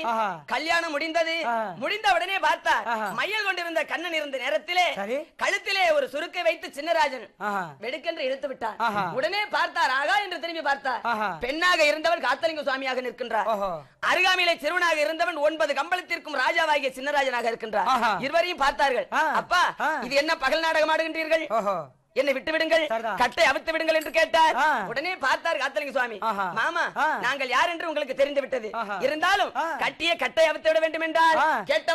ஆஹா. கல்யாணம் முடிந்தது ஆ. முடிந்த உடனே பார்த்தார் ஆஹா. மையல் கொண்டிருந்த கண்ணன் இருந்த நேரத்திலே சரி. கழுத்திலே ஒரு சுருக்கை வைத்து சின்னராஜன் ஆஹா. வெடுக்கென்று இழுத்து விட்டார் ஆஹா. உடனே பார்த்தார் ஆகா என்று திரும்பி பார்த்தார் ஆஹா. பெண்ணாக இருந்தவள் காத்தலிங்க சுவாமியாக நிற்கின்றார் ஓஹோ. அருகாமையிலே சிறுவனாக இருந்தவன் ஒன்பது கம்பளத்திற்கும் ராஜாவாகிய சின்னராஜனாக இருக்கின்றார் ஆஹா. இருவரையும் பார்த்தார்கள் ஆ. அப்பா ஆ. இது என்ன பகல் நாடகம் ஆடுகின்றீர்கள் ஓஹோ என்னை விட்டு விடுங்கள் சரிதான். கட்டை அவித்து விடுங்கள் என்று கேட்டார் ஆ. உடனே பார்த்தார் காத்தலிங்க சுவாமி ஆஹா. மாமா ஆ. நாங்கள் யார் என்று உங்களுக்கு தெரிந்து விட்டது ஆஹா. இருந்தாலும் ஆ. கட்டிய கட்டை அவித்து விட வேண்டும் என்றால் ஆ. கேட்ட